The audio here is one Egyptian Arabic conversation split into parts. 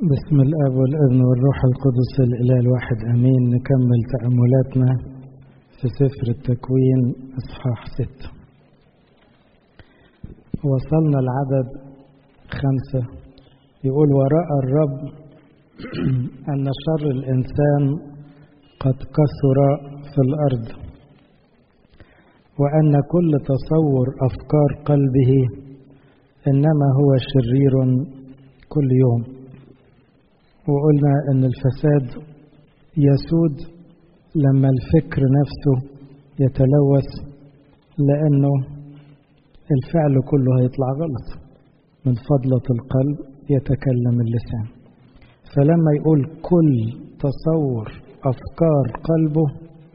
بسم الاب والابن والروح القدس الاله الواحد امين نكمل تاملاتنا في سفر التكوين اصحاح ستة وصلنا العدد خمسة يقول وراء الرب أن شر الإنسان قد كثر في الأرض وأن كل تصور أفكار قلبه إنما هو شرير كل يوم وقلنا ان الفساد يسود لما الفكر نفسه يتلوث لانه الفعل كله هيطلع غلط من فضلة القلب يتكلم اللسان فلما يقول كل تصور افكار قلبه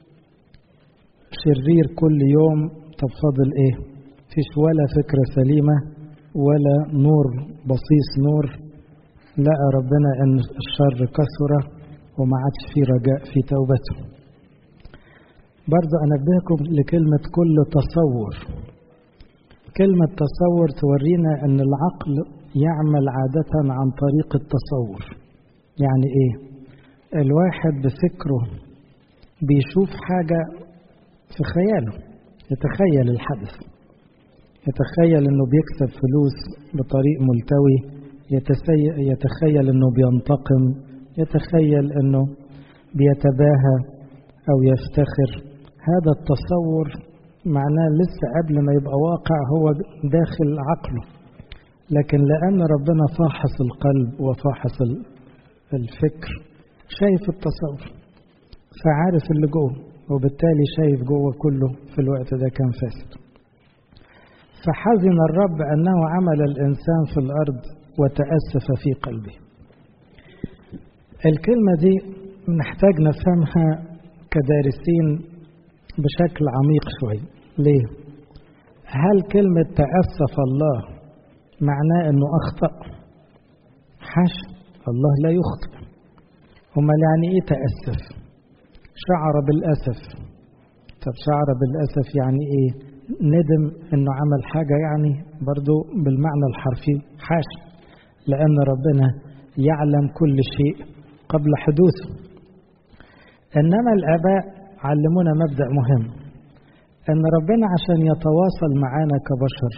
شرير كل يوم طب فاضل ايه فيش ولا فكرة سليمة ولا نور بصيص نور لقى ربنا ان الشر كثر وما عادش في رجاء في توبته برضه انبهكم لكلمة كل تصور كلمة تصور تورينا ان العقل يعمل عادة عن طريق التصور يعني ايه الواحد بفكره بيشوف حاجة في خياله يتخيل الحدث يتخيل انه بيكسب فلوس بطريق ملتوي يتخيل انه بينتقم يتخيل انه بيتباهى او يفتخر هذا التصور معناه لسه قبل ما يبقى واقع هو داخل عقله لكن لان ربنا فاحص القلب وفاحص الفكر شايف التصور فعارف اللي جوه وبالتالي شايف جوه كله في الوقت ده كان فاسد فحزن الرب انه عمل الانسان في الارض وتأسف في قلبه الكلمة دي نحتاج نفهمها كدارسين بشكل عميق شوي ليه هل كلمة تأسف الله معناه أنه أخطأ حش الله لا يخطئ أمال يعني إيه تأسف شعر بالأسف طب شعر بالأسف يعني إيه ندم أنه عمل حاجة يعني برضو بالمعنى الحرفي حاشا لأن ربنا يعلم كل شيء قبل حدوثه إنما الآباء علمونا مبدأ مهم أن ربنا عشان يتواصل معانا كبشر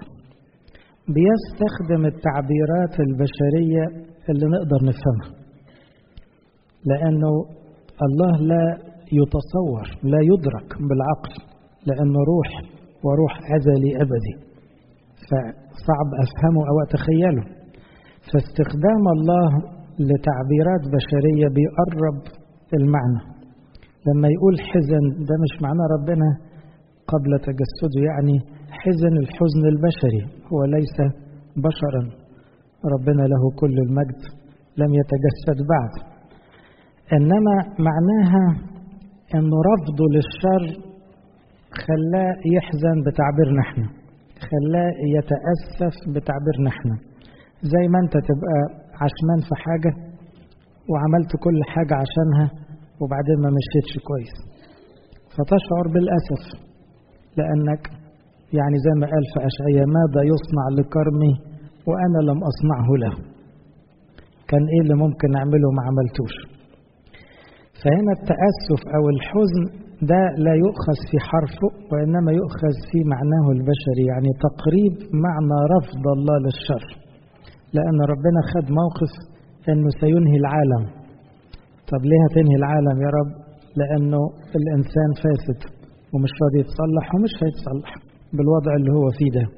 بيستخدم التعبيرات البشرية اللي نقدر نفهمها لأنه الله لا يتصور لا يدرك بالعقل لأنه روح وروح أزلي أبدي فصعب أفهمه أو أتخيله فاستخدام الله لتعبيرات بشرية بيقرب المعنى لما يقول حزن ده مش معناه ربنا قبل تجسده يعني حزن الحزن البشري هو ليس بشرا ربنا له كل المجد لم يتجسد بعد انما معناها انه رفضه للشر خلاه يحزن بتعبيرنا احنا خلاه يتاسف بتعبيرنا احنا زي ما انت تبقى عشمان في حاجة وعملت كل حاجة عشانها وبعدين ما مشيتش كويس فتشعر بالأسف لأنك يعني زي ما قال في أشعية ماذا يصنع لكرمي وأنا لم أصنعه له كان إيه اللي ممكن أعمله ما عملتوش فهنا التأسف أو الحزن ده لا يؤخذ في حرفه وإنما يؤخذ في معناه البشري يعني تقريب معنى رفض الله للشر لأن ربنا خد موقف أنه سينهي العالم طب ليه هتنهي العالم يا رب لأنه الإنسان فاسد ومش راضي يتصلح ومش هيتصلح بالوضع اللي هو فيه ده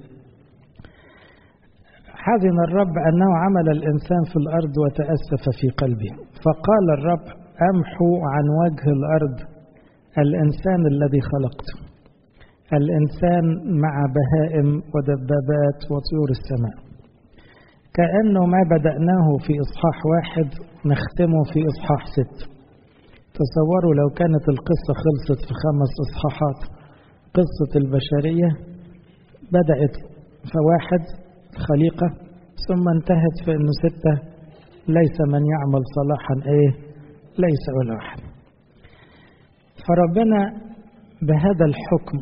حزن الرب أنه عمل الإنسان في الأرض وتأسف في قلبه فقال الرب أمحو عن وجه الأرض الإنسان الذي خلقته الإنسان مع بهائم ودبابات وطيور السماء كأنه ما بدأناه في إصحاح واحد نختمه في إصحاح ست تصوروا لو كانت القصة خلصت في خمس إصحاحات قصة البشرية بدأت في واحد خليقة ثم انتهت في أنه ستة ليس من يعمل صلاحا إيه ليس ولا واحد فربنا بهذا الحكم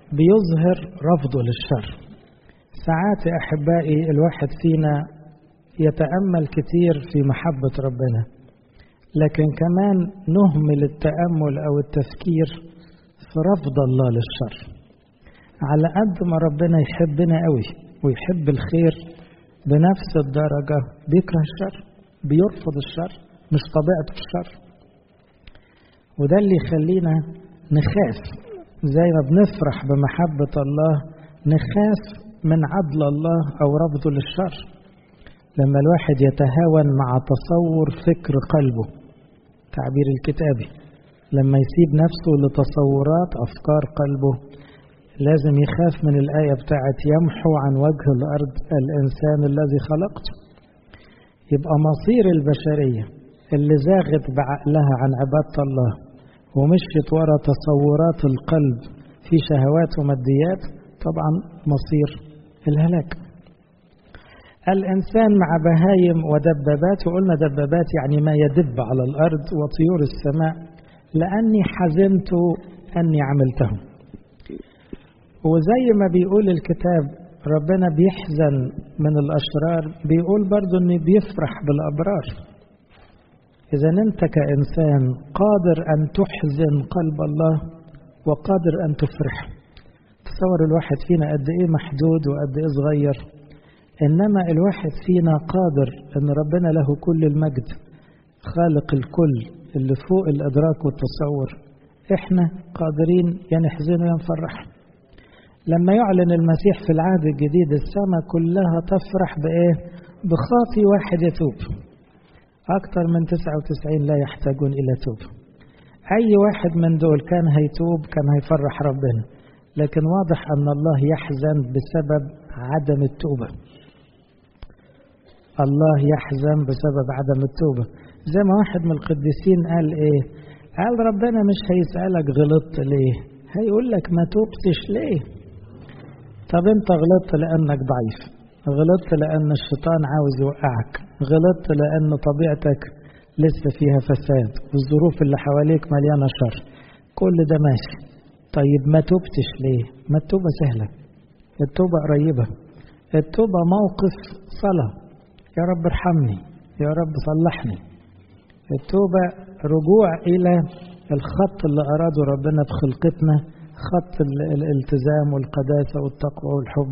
بيظهر رفضه للشر ساعات يا أحبائي الواحد فينا يتأمل كتير في محبة ربنا لكن كمان نهمل التأمل أو التفكير في رفض الله للشر على قد ما ربنا يحبنا قوي ويحب الخير بنفس الدرجة بيكره الشر بيرفض الشر مش طبيعته الشر وده اللي يخلينا نخاف زي ما بنفرح بمحبة الله نخاف من عدل الله أو رفضه للشر لما الواحد يتهاون مع تصور فكر قلبه تعبير الكتابي لما يسيب نفسه لتصورات أفكار قلبه لازم يخاف من الآية بتاعت يمحو عن وجه الأرض الإنسان الذي خلقته يبقى مصير البشرية اللي زاغت بعقلها عن عبادة الله ومشيت ورا تصورات القلب في شهوات وماديات طبعا مصير الهلاك الإنسان مع بهايم ودبابات وقلنا دبابات يعني ما يدب على الأرض وطيور السماء لأني حزنت أني عملته وزي ما بيقول الكتاب ربنا بيحزن من الأشرار بيقول برضو أنه بيفرح بالأبرار إذا أنت كإنسان قادر أن تحزن قلب الله وقادر أن تفرح تصور الواحد فينا قد إيه محدود وقد إيه صغير إنما الواحد فينا قادر أن ربنا له كل المجد خالق الكل اللي فوق الإدراك والتصور إحنا قادرين يا نحزن يا نفرح لما يعلن المسيح في العهد الجديد السماء كلها تفرح بإيه؟ بخاطي واحد يتوب أكثر من 99 لا يحتاجون إلى توب أي واحد من دول كان هيتوب كان هيفرح ربنا لكن واضح أن الله يحزن بسبب عدم التوبة الله يحزن بسبب عدم التوبة زي ما واحد من القديسين قال إيه قال ربنا مش هيسألك غلطت ليه هيقول لك ما توبتش ليه طب انت غلطت لأنك ضعيف غلطت لأن الشيطان عاوز يوقعك غلطت لأن طبيعتك لسه فيها فساد والظروف اللي حواليك مليانة شر كل ده ماشي طيب ما توبتش ليه ما التوبة سهلة التوبة قريبة التوبة موقف صلاة يا رب ارحمني يا رب صلحني التوبة رجوع إلى الخط اللي أراده ربنا بخلقتنا خط الالتزام والقداسة والتقوى والحب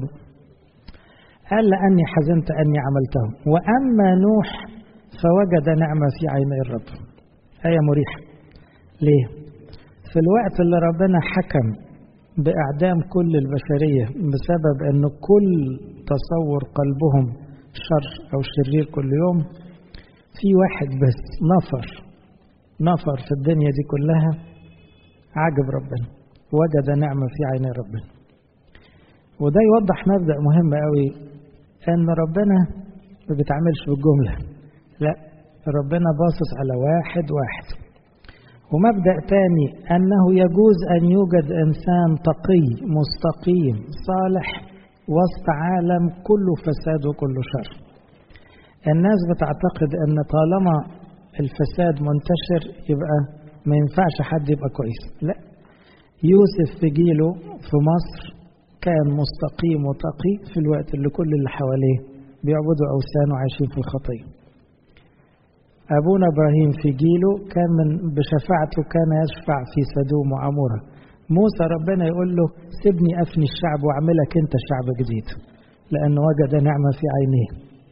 قال لأني حزنت أني عملته وأما نوح فوجد نعمة في عيني الرب آية مريحة ليه؟ في الوقت اللي ربنا حكم بإعدام كل البشرية بسبب أن كل تصور قلبهم شر أو شرير كل يوم في واحد بس نفر نفر في الدنيا دي كلها عجب ربنا وجد نعمة في عيني ربنا وده يوضح مبدأ مهم قوي أن ربنا ما بيتعاملش بالجملة لا ربنا باصص على واحد واحد ومبدأ تاني أنه يجوز أن يوجد إنسان تقي مستقيم صالح وسط عالم كله فساد وكله شر الناس بتعتقد أن طالما الفساد منتشر يبقى ما ينفعش حد يبقى كويس لا يوسف في جيله في مصر كان مستقيم وتقي في الوقت اللي كل اللي حواليه بيعبدوا أوثان وعايشين في الخطية أبونا إبراهيم في جيله كان من بشفاعته كان يشفع في سدوم وعمورة موسى ربنا يقول له سيبني أفني الشعب وأعملك أنت شعب جديد لأنه وجد نعمة في عينيه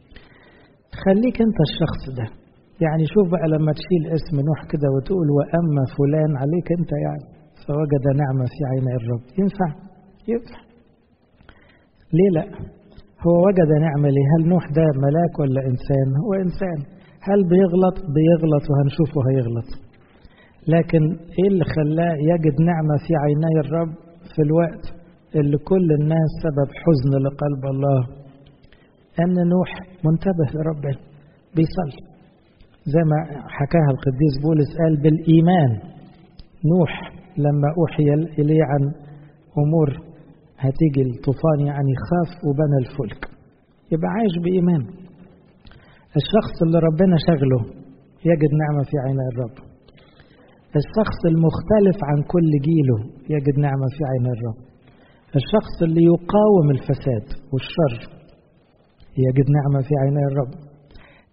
خليك أنت الشخص ده يعني شوف بقى لما تشيل اسم نوح كده وتقول وأما فلان عليك أنت يعني فوجد نعمة في عيني الرب ينفع ينفع ليه لا هو وجد نعمة ليه هل نوح ده ملاك ولا إنسان هو إنسان هل بيغلط بيغلط وهنشوفه هيغلط لكن ايه اللي خلاه يجد نعمة في عيني الرب في الوقت اللي كل الناس سبب حزن لقلب الله ان نوح منتبه لربنا بيصلي زي ما حكاها القديس بولس قال بالإيمان نوح لما أوحي إليه عن أمور هتيجي الطوفان يعني خاف وبنى الفلك يبقى عايش بإيمان الشخص اللي ربنا شغله يجد نعمة في عين الرب الشخص المختلف عن كل جيله يجد نعمة في عين الرب الشخص اللي يقاوم الفساد والشر يجد نعمة في عين الرب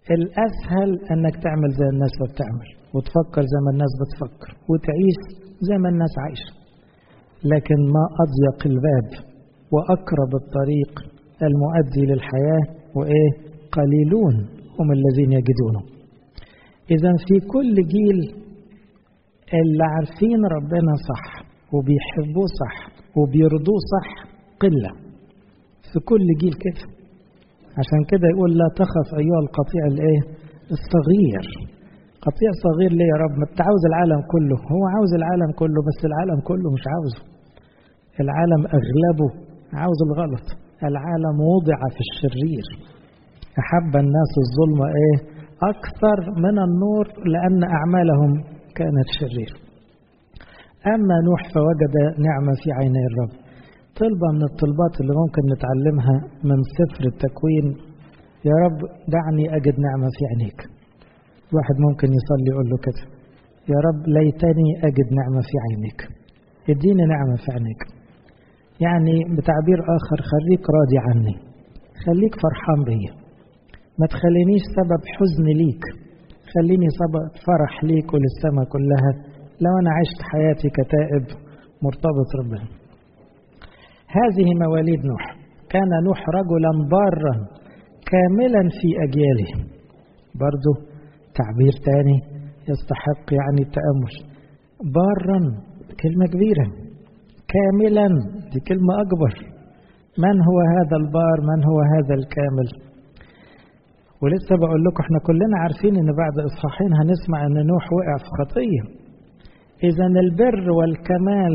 الأسهل أنك تعمل زي الناس بتعمل وتفكر زي ما الناس بتفكر وتعيش زي ما الناس عايشة لكن ما أضيق الباب وأقرب الطريق المؤدي للحياة وإيه قليلون هم الذين يجدونه إذا في كل جيل اللي عارفين ربنا صح وبيحبوه صح وبيرضوه صح قلة في كل جيل كده عشان كده يقول لا تخف أيها القطيع الإيه الصغير قطيع صغير ليه يا رب ما انت عاوز العالم كله هو عاوز العالم كله بس العالم كله مش عاوزه العالم أغلبه عاوز الغلط العالم وضع في الشرير أحب الناس الظلم إيه أكثر من النور لأن أعمالهم كانت شرير أما نوح فوجد نعمة في عيني الرب طلبة من الطلبات اللي ممكن نتعلمها من سفر التكوين يا رب دعني أجد نعمة في عينيك واحد ممكن يصلي يقول له كده يا رب ليتني أجد نعمة في عينيك اديني نعمة في عينيك يعني بتعبير آخر خليك راضي عني خليك فرحان بيا ما تخلينيش سبب حزن ليك خليني سبب فرح ليك وللسماء كلها لو أنا عشت حياتي كتائب مرتبط ربنا هذه مواليد نوح كان نوح رجلا بارا كاملا في أجياله برضه تعبير تاني يستحق يعني التأمل بارا كلمة كبيرة كاملا دي كلمة أكبر من هو هذا البار من هو هذا الكامل ولسه بقول لكم احنا كلنا عارفين ان بعد اصحاحين هنسمع ان نوح وقع في خطيه اذا البر والكمال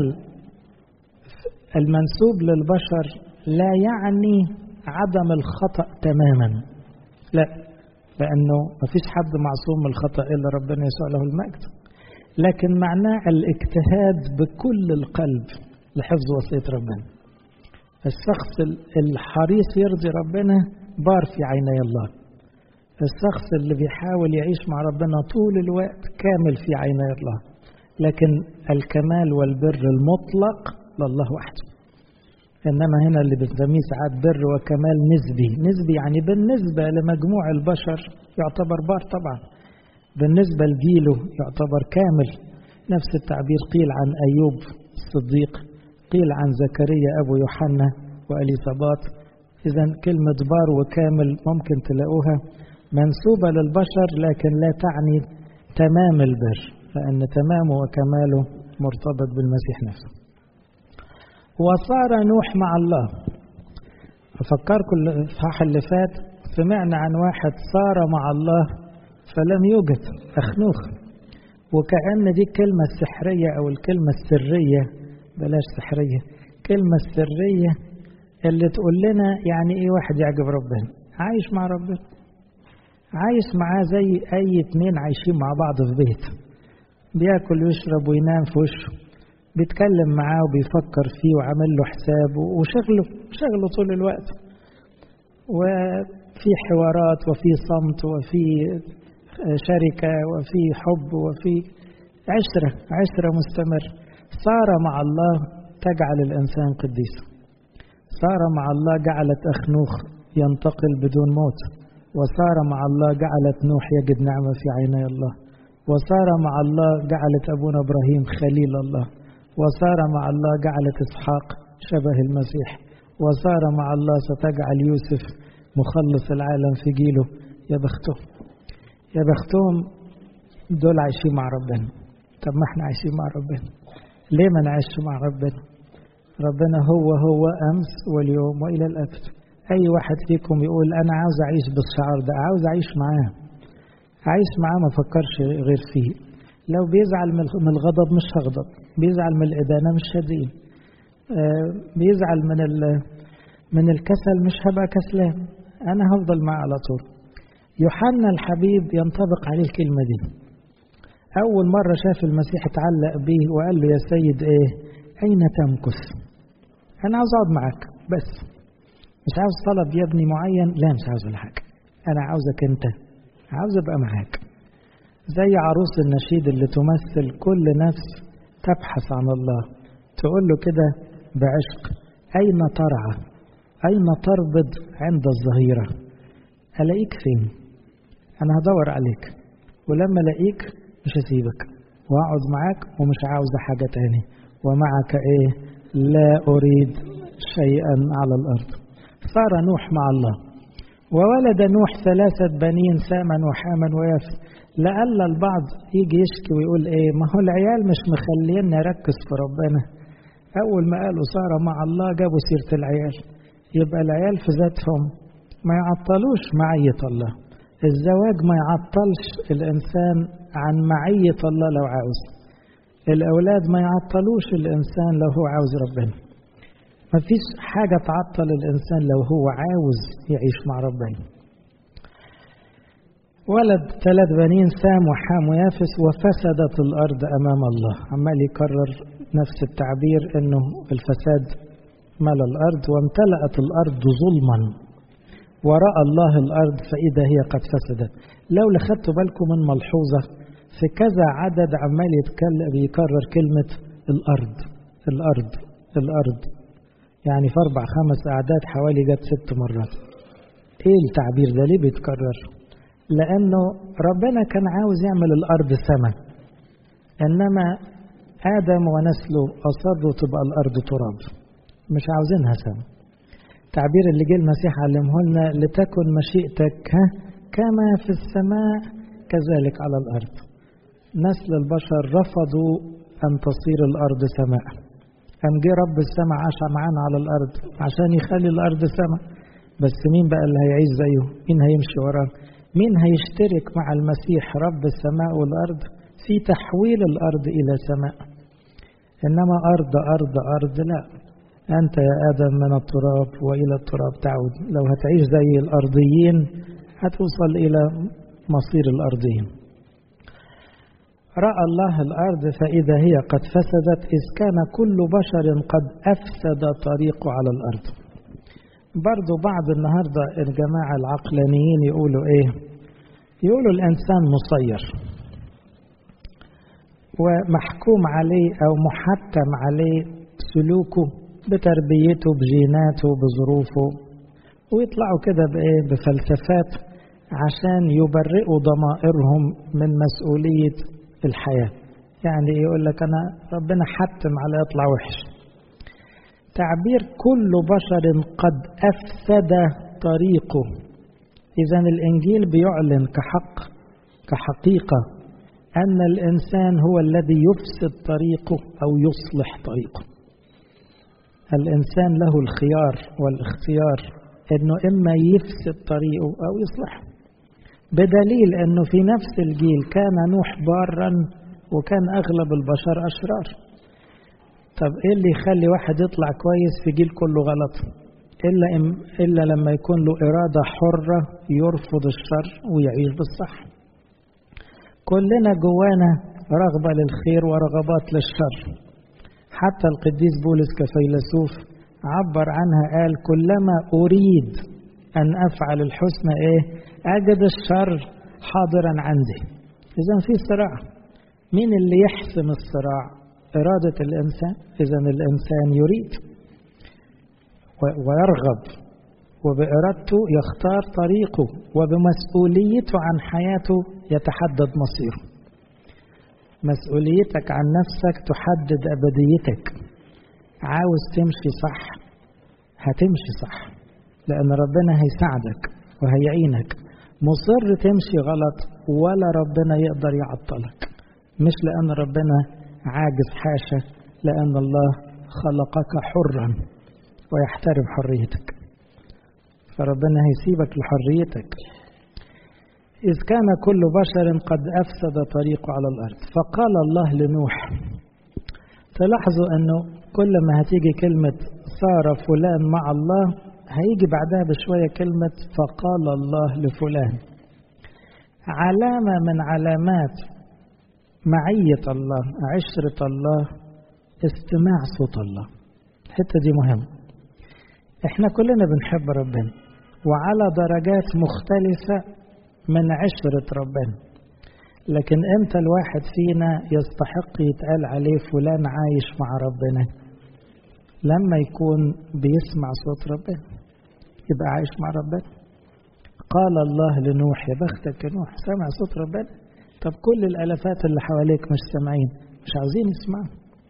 المنسوب للبشر لا يعني عدم الخطا تماما لا لانه ما فيش حد معصوم من الخطا الا ربنا يسوع له المجد لكن معناه الاجتهاد بكل القلب لحفظ وصيه ربنا الشخص الحريص يرضي ربنا بار في عيني الله الشخص اللي بيحاول يعيش مع ربنا طول الوقت كامل في عيني الله لكن الكمال والبر المطلق لله وحده انما هنا اللي بنسميه ساعات بر وكمال نسبي نسبي يعني بالنسبه لمجموع البشر يعتبر بار طبعا بالنسبه لجيله يعتبر كامل نفس التعبير قيل عن ايوب الصديق قيل عن زكريا ابو يوحنا واليصابات اذا كلمه بار وكامل ممكن تلاقوها منسوبة للبشر لكن لا تعني تمام البر لأن تمامه وكماله مرتبط بالمسيح نفسه وصار نوح مع الله أفكركم الإصحاح اللي فات سمعنا عن واحد صار مع الله فلم يوجد أخنوخ وكأن دي الكلمة السحرية أو الكلمة السرية بلاش سحرية كلمة السرية اللي تقول لنا يعني إيه واحد يعجب ربنا عايش مع ربنا عايش معاه زي أي اتنين عايشين مع بعض في بيت بياكل ويشرب وينام في وشه بيتكلم معاه وبيفكر فيه وعامل له حساب وشغله شغله طول الوقت وفي حوارات وفي صمت وفي شركة وفي حب وفي عشرة عشرة مستمر صار مع الله تجعل الإنسان قديس صار مع الله جعلت أخنوخ ينتقل بدون موت وصار مع الله جعلت نوح يجد نعمة في عيني الله وصار مع الله جعلت أبونا إبراهيم خليل الله وصار مع الله جعلت إسحاق شبه المسيح وصار مع الله ستجعل يوسف مخلص العالم في جيله يا بختهم يا بختهم دول عايشين مع ربنا طب ما احنا عايشين مع ربنا ليه ما نعيش مع ربنا ربنا هو هو أمس واليوم وإلى الأبد أي واحد فيكم يقول أنا عاوز أعيش بالشعار ده عاوز أعيش معاه عايش معاه ما فكرش غير فيه لو بيزعل من الغضب مش هغضب بيزعل من الإدانة مش هدين آه بيزعل من من الكسل مش هبقى كسلان أنا هفضل معاه على طول يوحنا الحبيب ينطبق عليه الكلمة دي أول مرة شاف المسيح اتعلق بيه وقال له يا سيد إيه أين تمكث أنا عاوز أقعد معاك بس مش عاوز طلب يا ابني معين لا مش عاوز ولا حاجة أنا عاوزك أنت عاوز أبقى معاك زي عروس النشيد اللي تمثل كل نفس تبحث عن الله تقول له كده بعشق أين ترعى أين تربض عند الظهيرة ألاقيك فين أنا هدور عليك ولما ألاقيك مش هسيبك وأقعد معاك ومش عاوزة حاجة تاني ومعك إيه لا أريد شيئا على الأرض صار نوح مع الله وولد نوح ثلاثة بنين ساما وحاما ويافس لألا البعض يجي يشكي ويقول إيه ما هو العيال مش مخلينا نركز في ربنا أول ما قالوا صار مع الله جابوا سيرة العيال يبقى العيال في ذاتهم ما يعطلوش معية الله الزواج ما يعطلش الإنسان عن معية الله لو عاوز الأولاد ما يعطلوش الإنسان لو هو عاوز ربنا ما فيش حاجة تعطل الإنسان لو هو عاوز يعيش مع ربنا ولد ثلاث بنين سام وحام ويافس وفسدت الأرض أمام الله عمال يكرر نفس التعبير أنه الفساد ملا الأرض وامتلأت الأرض ظلما ورأى الله الأرض فإذا هي قد فسدت لو لخدتوا بالكم من ملحوظة في كذا عدد عمال يتكلم يكرر كلمة الأرض الأرض الأرض يعني في أربع خمس أعداد حوالي جت ست مرات إيه التعبير ده ليه بيتكرر لأنه ربنا كان عاوز يعمل الأرض سماء إنما آدم ونسله أصروا تبقى الأرض تراب مش عاوزينها سماء التعبير اللي جه المسيح علمه لنا لتكن مشيئتك كما في السماء كذلك على الأرض نسل البشر رفضوا أن تصير الأرض سماء قام جه رب السماء عاش معانا على الأرض عشان يخلي الأرض سماء بس مين بقى اللي هيعيش زيه مين هيمشي وراه مين هيشترك مع المسيح رب السماء والأرض في تحويل الأرض إلى سماء إنما أرض أرض أرض لا أنت يا آدم من التراب وإلى التراب تعود لو هتعيش زي الأرضيين هتوصل إلى مصير الأرضيين رأى الله الأرض فإذا هي قد فسدت إذ كان كل بشر قد أفسد طريقه على الأرض برضو بعض النهاردة الجماعة العقلانيين يقولوا إيه يقولوا الإنسان مسير ومحكوم عليه أو محكم عليه سلوكه بتربيته بجيناته بظروفه ويطلعوا كده بإيه بفلسفات عشان يبرئوا ضمائرهم من مسؤولية الحياة يعني يقول لك أنا ربنا حتم على يطلع وحش تعبير كل بشر قد أفسد طريقه إذا الإنجيل بيعلن كحق كحقيقة أن الإنسان هو الذي يفسد طريقه أو يصلح طريقه الإنسان له الخيار والاختيار أنه إما يفسد طريقه أو يصلحه بدليل أنه في نفس الجيل كان نوح بارا وكان أغلب البشر أشرار طب إيه اللي يخلي واحد يطلع كويس في جيل كله غلط إلا, إم إلا لما يكون له إرادة حرة يرفض الشر ويعيش بالصح كلنا جوانا رغبة للخير ورغبات للشر حتى القديس بولس كفيلسوف عبر عنها قال كلما أريد أن أفعل الحسنى إيه أجد الشر حاضرا عندي إذا في صراع مين اللي يحسم الصراع إرادة الإنسان إذا الإنسان يريد ويرغب وبإرادته يختار طريقه وبمسؤوليته عن حياته يتحدد مصيره مسؤوليتك عن نفسك تحدد أبديتك عاوز تمشي صح هتمشي صح لأن ربنا هيساعدك وهيعينك مصر تمشي غلط ولا ربنا يقدر يعطلك مش لأن ربنا عاجز حاشا لأن الله خلقك حرا ويحترم حريتك فربنا هيسيبك لحريتك إذ كان كل بشر قد أفسد طريقه على الأرض فقال الله لنوح تلاحظوا أنه كل ما هتيجي كلمة صار فلان مع الله هيجي بعدها بشوية كلمة فقال الله لفلان علامة من علامات معية الله عشرة الله استماع صوت الله الحتة دي مهمة احنا كلنا بنحب ربنا وعلى درجات مختلفة من عشرة ربنا لكن امتى الواحد فينا يستحق يتقال عليه فلان عايش مع ربنا لما يكون بيسمع صوت ربنا يبقى عايش مع ربنا فقال الله لنوح يا بختك يا نوح سامع صوت ربنا طب كل الالافات اللي حواليك مش سامعين مش عاوزين يسمعوا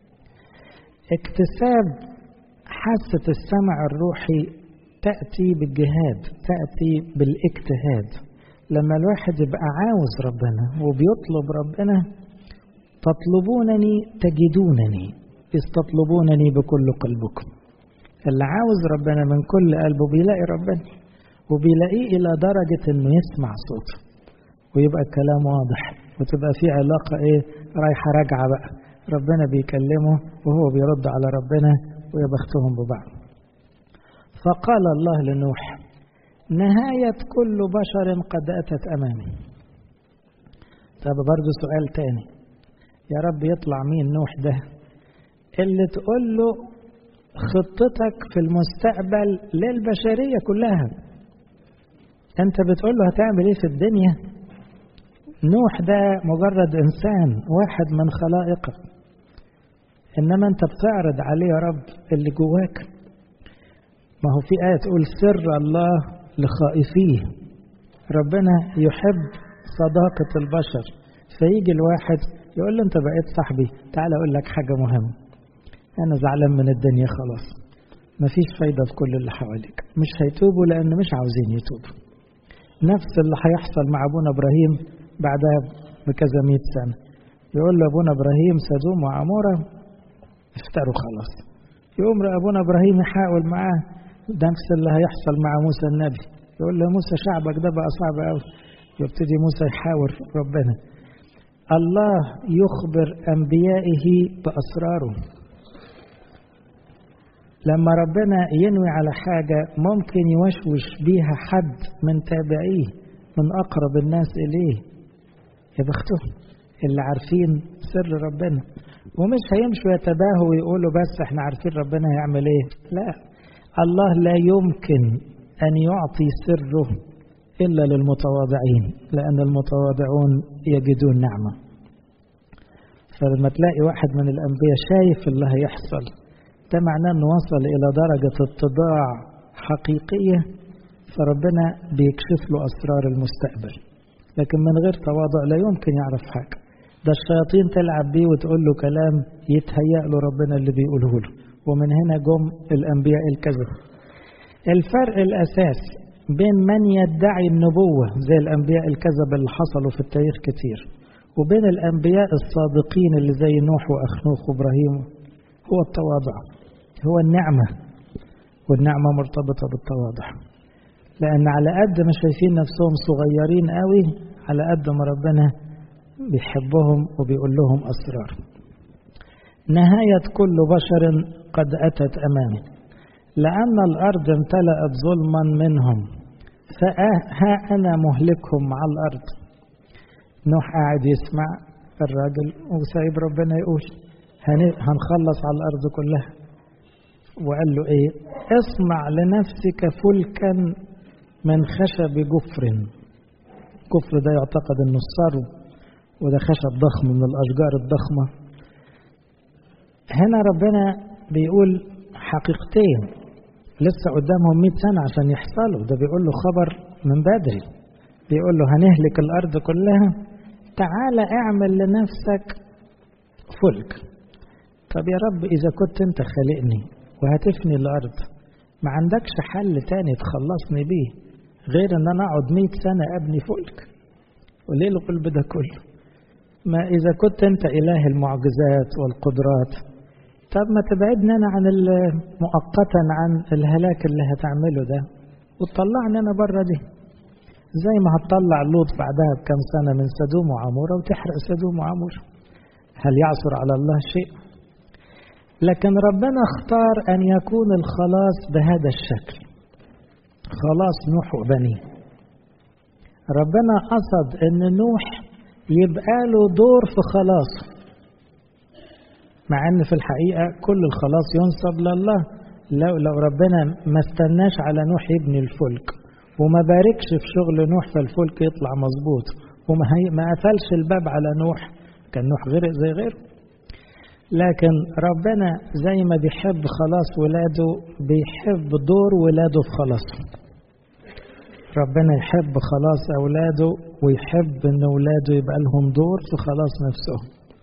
اكتساب حاسة السمع الروحي تأتي بالجهاد تأتي بالاجتهاد لما الواحد يبقى عاوز ربنا وبيطلب ربنا تطلبونني تجدونني إذ تطلبونني بكل قلبكم اللي عاوز ربنا من كل قلبه بيلاقي ربنا وبيلاقيه إلى درجة إنه يسمع صوته ويبقى الكلام واضح وتبقى في علاقة إيه رايحة راجعة بقى ربنا بيكلمه وهو بيرد على ربنا ويبختهم ببعض فقال الله لنوح نهاية كل بشر قد أتت أمامي طب برضه سؤال تاني يا رب يطلع مين نوح ده اللي تقول له خطتك في المستقبل للبشرية كلها انت بتقول له هتعمل ايه في الدنيا نوح ده مجرد انسان واحد من خلائقك انما انت بتعرض عليه يا رب اللي جواك ما هو في آية تقول سر الله لخائفيه ربنا يحب صداقة البشر فيجي الواحد يقول له انت بقيت صاحبي تعال اقول لك حاجة مهمة انا زعلان من الدنيا خلاص مفيش فايدة في كل اللي حواليك مش هيتوبوا لان مش عاوزين يتوبوا نفس اللي هيحصل مع ابونا ابراهيم بعدها بكذا مئة سنة يقول له ابونا ابراهيم سدوم وعمورة افتروا خلاص يقوم ابونا ابراهيم يحاول معاه نفس اللي هيحصل مع موسى النبي يقول له موسى شعبك ده بقى صعب قوي يبتدي موسى يحاور ربنا الله يخبر انبيائه باسراره لما ربنا ينوي على حاجة ممكن يوشوش بيها حد من تابعيه من أقرب الناس إليه يا بختهم اللي عارفين سر ربنا ومش هيمشوا يتباهوا ويقولوا بس احنا عارفين ربنا هيعمل ايه لا الله لا يمكن أن يعطي سره إلا للمتواضعين لأن المتواضعون يجدون نعمة فلما تلاقي واحد من الأنبياء شايف اللي هيحصل ده معناه أنه وصل إلى درجة اتضاع حقيقية فربنا بيكشف له أسرار المستقبل لكن من غير تواضع لا يمكن يعرف حاجة ده الشياطين تلعب بيه وتقول له كلام يتهيأ له ربنا اللي بيقوله له ومن هنا جم الأنبياء الكذب الفرق الأساس بين من يدعي النبوة زي الأنبياء الكذب اللي حصلوا في التاريخ كتير وبين الأنبياء الصادقين اللي زي نوح وأخنوخ وإبراهيم هو التواضع هو النعمة والنعمة مرتبطة بالتواضع لأن على قد ما شايفين نفسهم صغيرين قوي على قد ما ربنا بيحبهم وبيقول لهم أسرار نهاية كل بشر قد أتت أمامي لأن الأرض امتلأت ظلما منهم فها أنا مهلكهم مع الأرض نوح قاعد يسمع الراجل وسايب ربنا يقول هنخلص على الأرض كلها وقال له إيه اصنع لنفسك فلكا من خشب جفر جفر ده يعتقد انه الصرو وده خشب ضخم من الأشجار الضخمة هنا ربنا بيقول حقيقتين لسه قدامهم 100 سنة عشان يحصلوا ده بيقول له خبر من بدري بيقول له هنهلك الأرض كلها تعالى اعمل لنفسك فلك طب يا رب إذا كنت أنت خالقني وهتفني الأرض ما عندكش حل تاني تخلصني بيه غير أن أنا أقعد 100 سنة أبني فلك وليه القلب ده كله ما إذا كنت أنت إله المعجزات والقدرات طب ما تبعدني أنا عن مؤقتا عن الهلاك اللي هتعمله ده وتطلعني أنا بره دي زي ما هتطلع لوط بعدها بكم سنة من سدوم وعمورة وتحرق سدوم وعمورة هل يعثر على الله شيء لكن ربنا اختار أن يكون الخلاص بهذا الشكل خلاص نوح وبنيه ربنا قصد أن نوح يبقى له دور في خلاصه مع أن في الحقيقة كل الخلاص ينصب لله لو, لو ربنا ما استناش على نوح يبني الفلك وما باركش في شغل نوح فالفلك يطلع مظبوط وما ما قفلش الباب على نوح كان نوح غرق زي غيره لكن ربنا زي ما بيحب خلاص ولاده بيحب دور ولاده في خلاصهم ربنا يحب خلاص أولاده ويحب أن أولاده يبقى لهم دور في خلاص نفسهم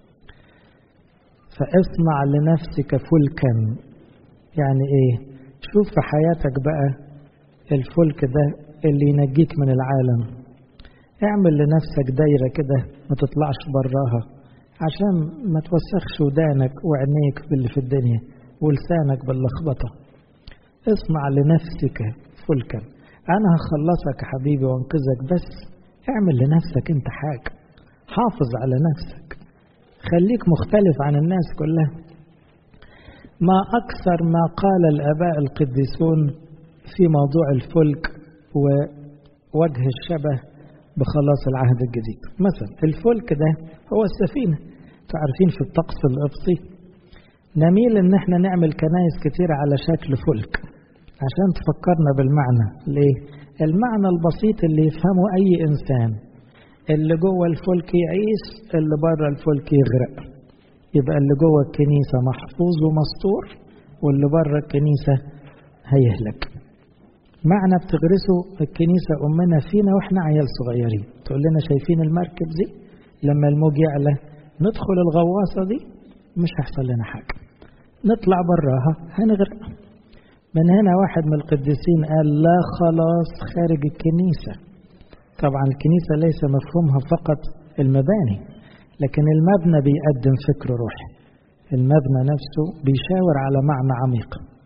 فاصنع لنفسك فلكا يعني ايه شوف في حياتك بقى الفلك ده اللي ينجيك من العالم اعمل لنفسك دايرة كده ما تطلعش براها عشان ما توسخش ودانك وعينيك باللي في الدنيا ولسانك باللخبطة اصنع لنفسك فلكا انا هخلصك يا حبيبي وانقذك بس اعمل لنفسك انت حاجة حافظ على نفسك خليك مختلف عن الناس كلها ما أكثر ما قال الآباء القديسون في موضوع الفلك ووجه الشبه بخلاص العهد الجديد مثلا الفلك ده هو السفينة تعرفين في الطقس القبطي نميل ان احنا نعمل كنايس كتير على شكل فلك عشان تفكرنا بالمعنى ليه المعنى البسيط اللي يفهمه اي انسان اللي جوه الفلك يعيش اللي بره الفلك يغرق يبقى اللي جوه الكنيسة محفوظ ومستور واللي بره الكنيسة هيهلك معنى بتغرسه الكنيسة أمنا فينا وإحنا عيال صغيرين تقول لنا شايفين المركب دي لما الموج يعلى ندخل الغواصة دي مش هيحصل لنا حاجة نطلع براها هنغرق من هنا واحد من القديسين قال لا خلاص خارج الكنيسة طبعا الكنيسة ليس مفهومها فقط المباني لكن المبنى بيقدم فكر روحي المبنى نفسه بيشاور على معنى عميق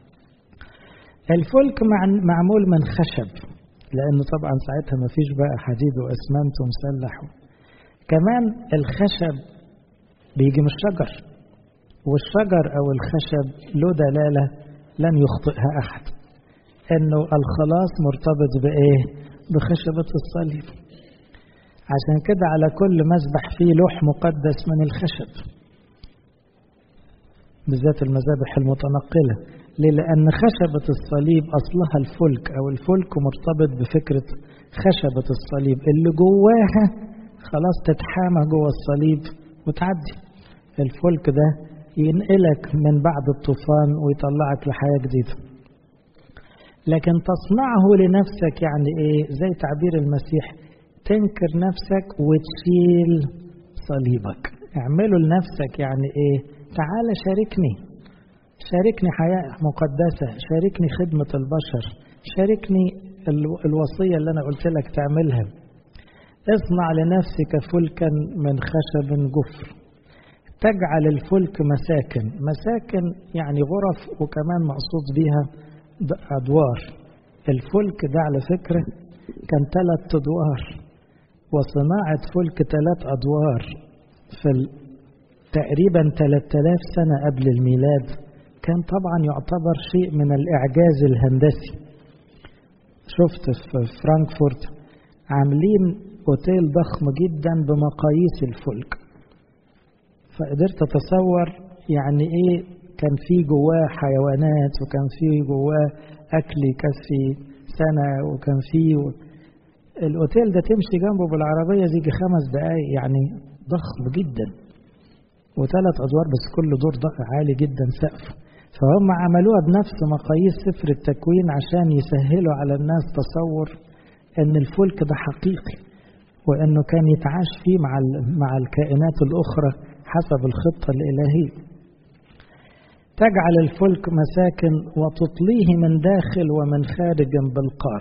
الفلك معمول من خشب لأنه طبعا ساعتها ما فيش بقى حديد وأسمنت ومسلح كمان الخشب بيجي من الشجر والشجر أو الخشب له دلالة لن يخطئها أحد إنه الخلاص مرتبط بإيه؟ بخشبة الصليب عشان كده على كل مسبح فيه لوح مقدس من الخشب بالذات المذابح المتنقلة ليه؟ لأن خشبة الصليب أصلها الفلك أو الفلك مرتبط بفكرة خشبة الصليب اللي جواها خلاص تتحامى جوه الصليب وتعدي الفلك ده ينقلك من بعد الطوفان ويطلعك لحياة جديدة لكن تصنعه لنفسك يعني ايه زي تعبير المسيح تنكر نفسك وتشيل صليبك اعمله لنفسك يعني ايه تعال شاركني شاركني حياة مقدسة شاركني خدمة البشر شاركني الوصية اللي أنا قلت لك تعملها اصنع لنفسك فلكا من خشب جفر تجعل الفلك مساكن مساكن يعني غرف وكمان مقصود بيها أدوار الفلك ده على فكرة كان ثلاث أدوار وصناعة فلك ثلاث أدوار في تقريبا 3000 سنة قبل الميلاد كان طبعا يعتبر شيء من الإعجاز الهندسي شفت في فرانكفورت عاملين اوتيل ضخم جدا بمقاييس الفلك فقدرت اتصور يعني ايه كان في جواه حيوانات وكان في جواه اكل يكفي سنه وكان في الاوتيل ده تمشي جنبه بالعربيه يجي خمس دقايق يعني ضخم جدا وثلاث ادوار بس كل دور عالي جدا سقفه فهم عملوها بنفس مقاييس سفر التكوين عشان يسهلوا على الناس تصور ان الفلك ده حقيقي وانه كان يتعاش فيه مع مع الكائنات الاخرى حسب الخطه الالهيه تجعل الفلك مساكن وتطليه من داخل ومن خارج بالقار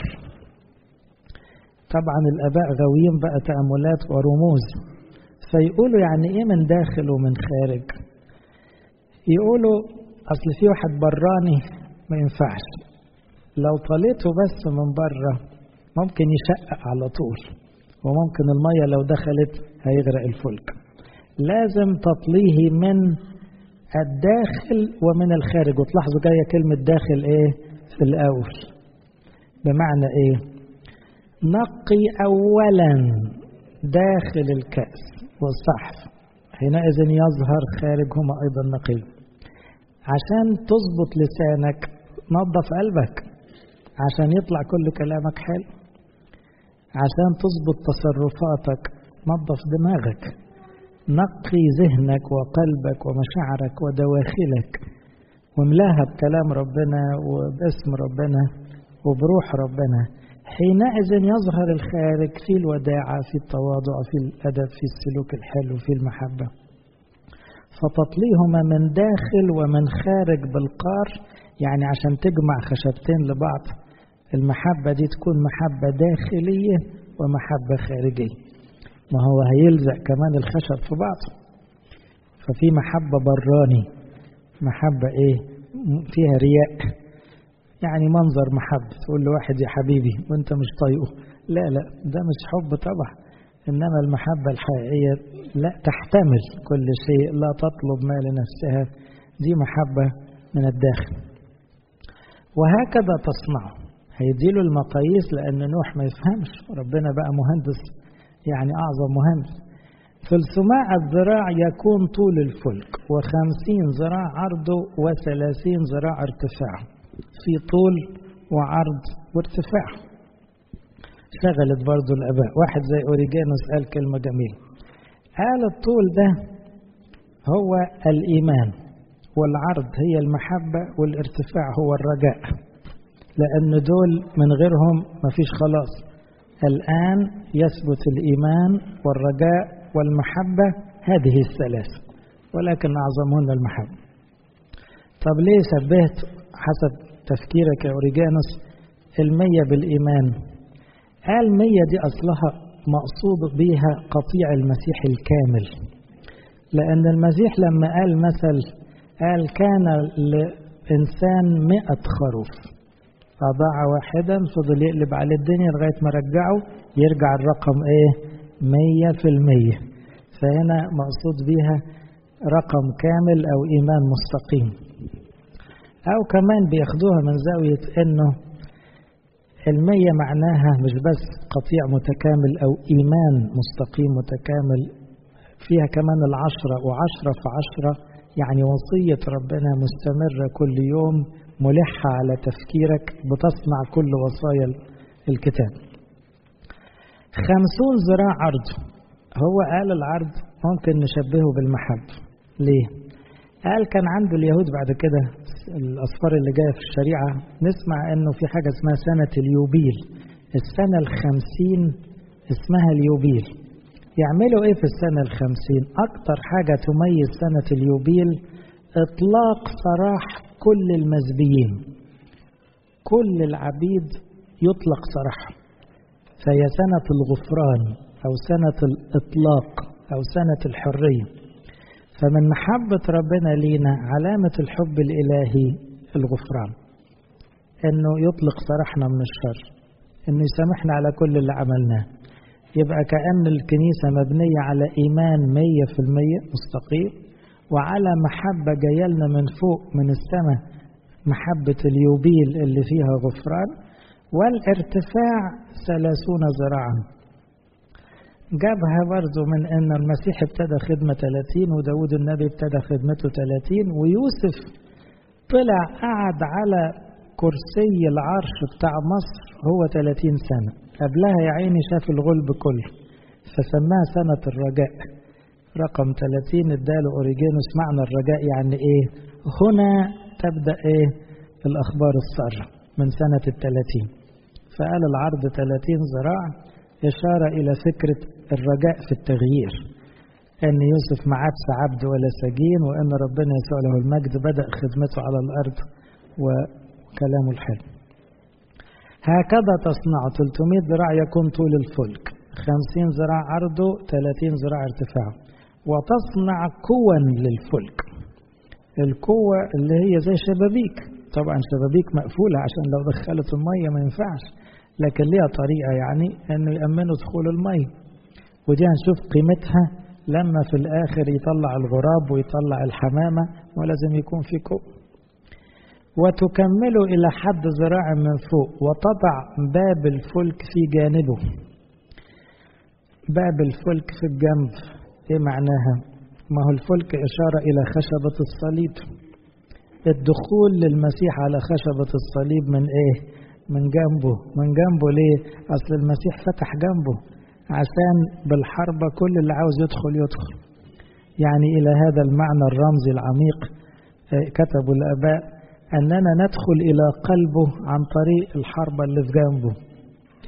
طبعا الاباء غاويين بقى تاملات ورموز فيقولوا يعني ايه من داخل ومن خارج يقولوا اصل في واحد براني ما ينفعش لو طليته بس من بره ممكن يشقق على طول وممكن المية لو دخلت هيغرق الفلك لازم تطليه من الداخل ومن الخارج وتلاحظوا جاية كلمة داخل ايه في الأول بمعنى ايه نقي أولا داخل الكأس والصحف حينئذ يظهر خارجهما أيضا نقي عشان تظبط لسانك نظف قلبك عشان يطلع كل كلامك حلو عشان تظبط تصرفاتك نظف دماغك نقي ذهنك وقلبك ومشاعرك ودواخلك واملاها بكلام ربنا وباسم ربنا وبروح ربنا حينئذ يظهر الخارج في الوداعة في التواضع في الأدب في السلوك الحلو في المحبة فتطليهما من داخل ومن خارج بالقار يعني عشان تجمع خشبتين لبعض المحبة دي تكون محبة داخلية ومحبة خارجية ما هو هيلزق كمان الخشب في بعض ففي محبة براني محبة ايه فيها رياء يعني منظر محبة تقول لواحد يا حبيبي وانت مش طايقه لا لا ده مش حب طبعا انما المحبة الحقيقية لا تحتمل كل شيء لا تطلب ما لنفسها دي محبة من الداخل وهكذا تصنعه هيديله المقاييس لأن نوح ما يفهمش ربنا بقى مهندس يعني أعظم مهندس ثلثماء الذراع يكون طول الفلك وخمسين ذراع عرضه وثلاثين ذراع ارتفاعه في طول وعرض وارتفاع شغلت برضو الآباء واحد زي أوريجانوس قال كلمة جميلة قال الطول ده هو الإيمان والعرض هي المحبة والارتفاع هو الرجاء لأن دول من غيرهم مفيش خلاص الآن يثبت الإيمان والرجاء والمحبة هذه الثلاث ولكن أعظمهن المحبة طب ليه شبهت حسب تفكيرك يا أوريجانوس المية بالإيمان قال مية دي أصلها مقصود بها قطيع المسيح الكامل لأن المسيح لما قال مثل قال كان لإنسان مئة خروف أضاع واحدا فضل يقلب على الدنيا لغاية ما رجعه يرجع الرقم إيه مية في المية فهنا مقصود بها رقم كامل أو إيمان مستقيم أو كمان بياخدوها من زاوية إنه المية معناها مش بس قطيع متكامل أو إيمان مستقيم متكامل فيها كمان العشرة وعشرة في عشرة يعني وصية ربنا مستمرة كل يوم ملحة على تفكيرك بتصنع كل وصايا الكتاب خمسون ذراع عرض هو قال العرض ممكن نشبهه بالمحبة ليه؟ قال كان عند اليهود بعد كده الأصفار اللي جاية في الشريعة نسمع أنه في حاجة اسمها سنة اليوبيل السنة الخمسين اسمها اليوبيل يعملوا ايه في السنة الخمسين أكتر حاجة تميز سنة اليوبيل إطلاق سراح كل المزبيين كل العبيد يطلق سراحهم فهي سنة الغفران أو سنة الإطلاق أو سنة الحرية فمن محبة ربنا لينا علامة الحب الإلهي الغفران إنه يطلق سراحنا من الشر إنه يسامحنا على كل اللي عملناه يبقى كأن الكنيسة مبنية على إيمان مية في المية مستقيم وعلى محبة جاية لنا من فوق من السماء محبة اليوبيل اللي فيها غفران والارتفاع ثلاثون ذراعا جابها برضو من أن المسيح ابتدى خدمة 30 وداود النبي ابتدى خدمته 30 ويوسف طلع قعد على كرسي العرش بتاع مصر هو 30 سنة قبلها يا عيني شاف الغلب كله فسماها سنة الرجاء رقم 30 اداله اوريجينوس معنى الرجاء يعني ايه هنا تبدأ ايه الاخبار السارة من سنة الثلاثين فقال العرض 30 ذراع إشارة إلى فكرة الرجاء في التغيير أن يوسف ما عادش عبد ولا سجين وأن ربنا يسوع له المجد بدأ خدمته على الأرض وكلامه الحلو هكذا تصنع 300 ذراع يكون طول الفلك 50 ذراع عرضه 30 ذراع ارتفاعه وتصنع كوا للفلك الكوة اللي هي زي شبابيك طبعا شبابيك مقفولة عشان لو دخلت المية ما ينفعش لكن ليها طريقة يعني انه يأمنوا دخول المية ودي هنشوف قيمتها لما في الآخر يطلع الغراب ويطلع الحمامة ولازم يكون في كوب وتكمله إلى حد ذراع من فوق وتضع باب الفلك في جانبه باب الفلك في الجنب ايه معناها ما هو الفلك إشارة إلى خشبة الصليب الدخول للمسيح على خشبة الصليب من ايه من جنبه من جنبه ليه أصل المسيح فتح جنبه عشان بالحربة كل اللي عاوز يدخل يدخل يعني إلى هذا المعنى الرمزي العميق كتبوا الآباء أننا ندخل إلى قلبه عن طريق الحربة اللي في جنبه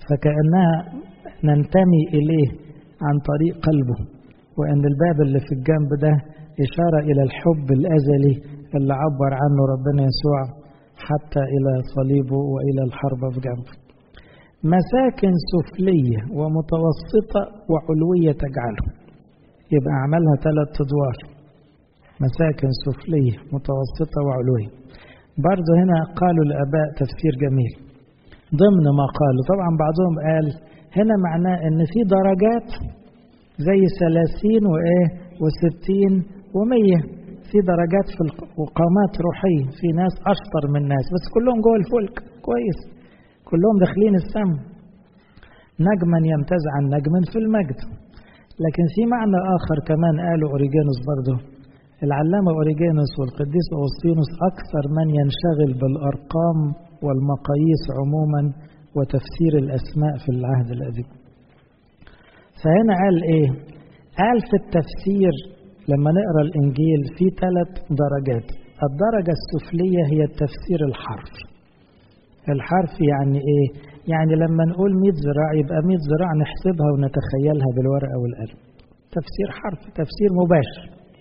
فكأنها ننتمي إليه عن طريق قلبه وأن الباب اللي في الجنب ده إشارة إلى الحب الأزلي اللي عبر عنه ربنا يسوع حتى إلى صليبه وإلى الحرب في جنبه مساكن سفلية ومتوسطة وعلوية تجعله يبقى عملها ثلاث أدوار مساكن سفلية متوسطة وعلوية برضه هنا قالوا الآباء تفسير جميل ضمن ما قالوا طبعا بعضهم قال هنا معناه ان في درجات زي ثلاثين وايه وستين ومية في درجات في القامات روحية في ناس أشطر من ناس بس كلهم جوه الفلك كويس كلهم داخلين السماء نجما يمتاز عن نجم في المجد لكن في معنى آخر كمان قاله أوريجانوس برضه العلامة أوريجانوس والقديس أوسطينوس أكثر من ينشغل بالأرقام والمقاييس عموما وتفسير الأسماء في العهد القديم فهنا قال إيه قال في التفسير لما نقرأ الإنجيل في ثلاث درجات الدرجة السفلية هي التفسير الحرفي الحرف يعني إيه يعني لما نقول 100 ذراع يبقى 100 ذراع نحسبها ونتخيلها بالورقة والقلم تفسير حرف تفسير مباشر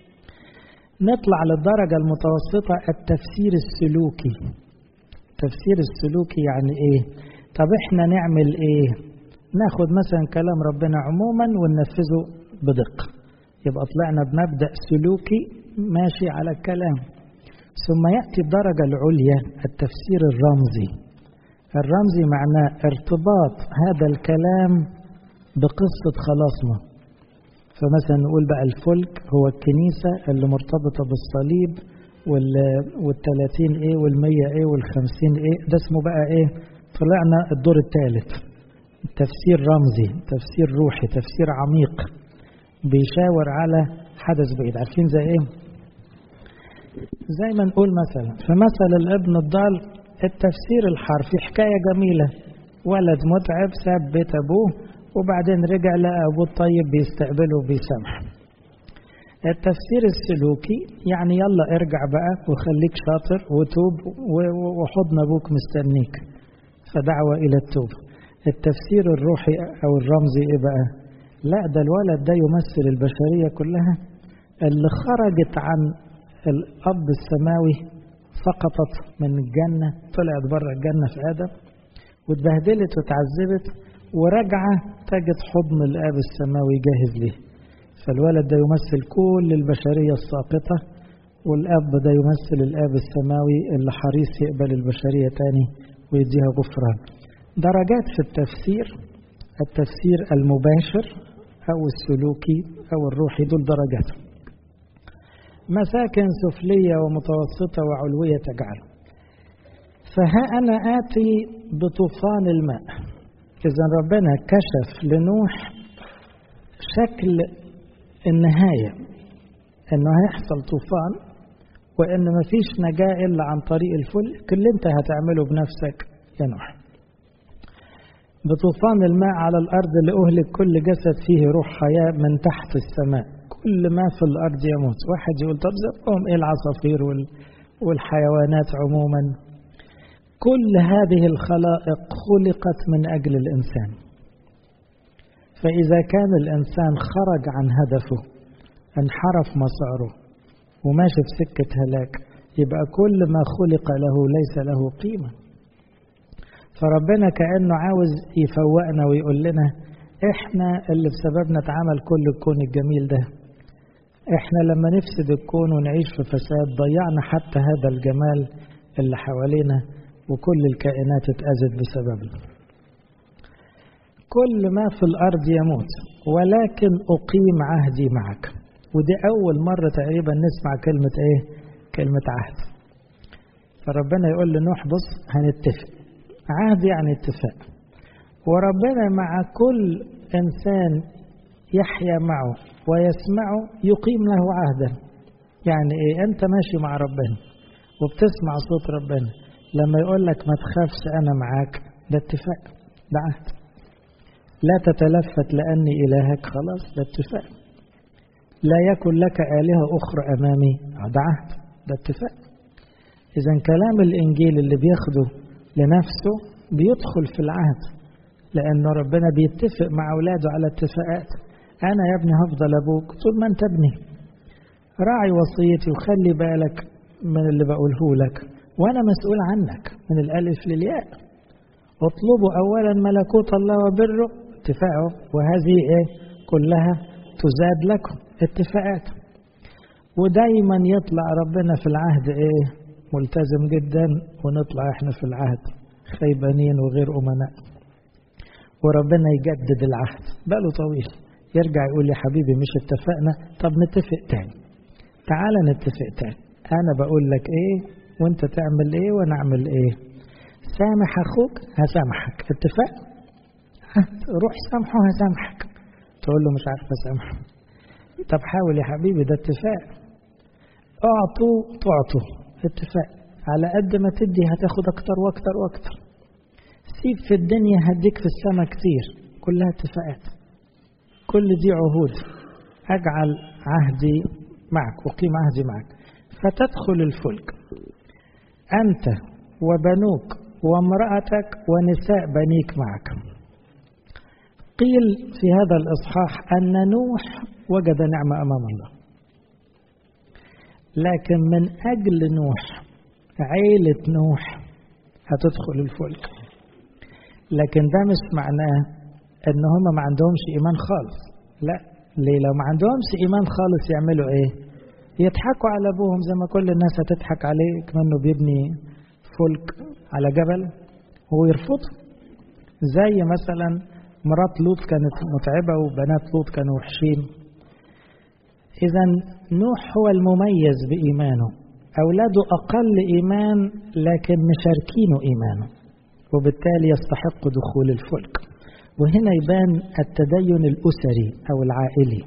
نطلع للدرجة المتوسطة التفسير السلوكي التفسير السلوكي يعني ايه طب احنا نعمل ايه ناخد مثلا كلام ربنا عموما وننفذه بدقة يبقى طلعنا بمبدأ سلوكي ماشي على الكلام ثم يأتي الدرجة العليا التفسير الرمزي الرمزي معناه ارتباط هذا الكلام بقصة خلاصنا فمثلا نقول بقى الفلك هو الكنيسة اللي مرتبطة بالصليب والثلاثين ايه والمية ايه والخمسين ايه ده اسمه بقى ايه طلعنا الدور الثالث تفسير رمزي تفسير روحي تفسير عميق بيشاور على حدث بعيد عارفين زي ايه زي ما نقول مثلا في مثل الابن الضال التفسير الحرفي حكاية جميلة ولد متعب ساب بيت أبوه وبعدين رجع لقى أبوه الطيب بيستقبله وبيسامحه التفسير السلوكي يعني يلا ارجع بقى وخليك شاطر وتوب وحضن أبوك مستنيك فدعوة إلى التوبة التفسير الروحي أو الرمزي إيه بقى لا ده الولد ده يمثل البشرية كلها اللي خرجت عن الأب السماوي سقطت من الجنة طلعت بره الجنة في آدم واتبهدلت وتعذبت ورجعة تجد حضن الآب السماوي جاهز ليه فالولد ده يمثل كل البشرية الساقطة والأب ده يمثل الآب السماوي اللي حريص يقبل البشرية تاني ويديها غفران درجات في التفسير التفسير المباشر أو السلوكي أو الروحي دول درجات مساكن سفلية ومتوسطة وعلوية تجعل فها أنا آتي بطوفان الماء إذا ربنا كشف لنوح شكل النهاية إنه هيحصل طوفان وإن مفيش نجاة إلا عن طريق الفلك اللي أنت هتعمله بنفسك يا نوح بطوفان الماء على الأرض لأهلك كل جسد فيه روح حياة من تحت السماء كل ما في الأرض يموت واحد يقول طب زقهم إيه العصافير والحيوانات عموما كل هذه الخلائق خلقت من أجل الإنسان فإذا كان الإنسان خرج عن هدفه انحرف مساره وماشي في سكة هلاك يبقى كل ما خلق له ليس له قيمة فربنا كأنه عاوز يفوقنا ويقول لنا احنا اللي بسببنا اتعمل كل الكون الجميل ده احنا لما نفسد الكون ونعيش في فساد ضيعنا حتى هذا الجمال اللي حوالينا وكل الكائنات اتأذت بسببنا كل ما في الأرض يموت ولكن أقيم عهدي معك ودي أول مرة تقريبا نسمع كلمة إيه كلمة عهد فربنا يقول لنوح بص هنتفق عهد يعني اتفاق وربنا مع كل إنسان يحيا معه ويسمعه يقيم له عهدا يعني إيه أنت ماشي مع ربنا وبتسمع صوت ربنا لما يقول لك ما تخافش أنا معاك ده اتفاق ده عهد لا تتلفت لأني إلهك خلاص ده اتفاق لا يكن لك آلهة أخرى أمامي ده عهد ده اتفاق إذا كلام الإنجيل اللي بياخده لنفسه بيدخل في العهد لأنه ربنا بيتفق مع أولاده على اتفاقات أنا يا ابني هفضل أبوك طول ما أنت ابني راعي وصيتي وخلي بالك من اللي بقوله لك وأنا مسؤول عنك من الألف للياء اطلبوا أولا ملكوت الله وبره اتفاقه وهذه إيه كلها تزاد لكم اتفاقات ودايما يطلع ربنا في العهد إيه ملتزم جدا ونطلع احنا في العهد خيبانين وغير أمناء وربنا يجدد العهد بقاله طويل يرجع يقول يا حبيبي مش اتفقنا طب نتفق تاني تعال نتفق تاني انا بقول لك ايه وانت تعمل ايه وانا اعمل ايه سامح اخوك هسامحك اتفق روح سامحه هسامحك تقول له مش عارف اسامحه طب حاول يا حبيبي ده اتفاق اعطوا تعطوا اتفاق على قد ما تدي هتاخد اكتر واكتر واكتر سيب في الدنيا هديك في السماء كتير كلها اتفاقات كل دي عهود اجعل عهدي معك اقيم عهدي معك فتدخل الفلك انت وبنوك وامرأتك ونساء بنيك معك قيل في هذا الإصحاح أن نوح وجد نعمة أمام الله لكن من أجل نوح عيلة نوح هتدخل الفلك لكن ده مش معناه ان هم ما عندهمش ايمان خالص لا ليه لو ما عندهمش ايمان خالص يعملوا ايه يضحكوا على ابوهم زي ما كل الناس هتضحك عليه كمانه بيبني فلك على جبل هو يرفضه زي مثلا مرات لوط كانت متعبة وبنات لوط كانوا وحشين إذا نوح هو المميز بإيمانه أولاده أقل إيمان لكن مشاركينه إيمانه وبالتالي يستحق دخول الفلك وهنا يبان التدين الأسري أو العائلي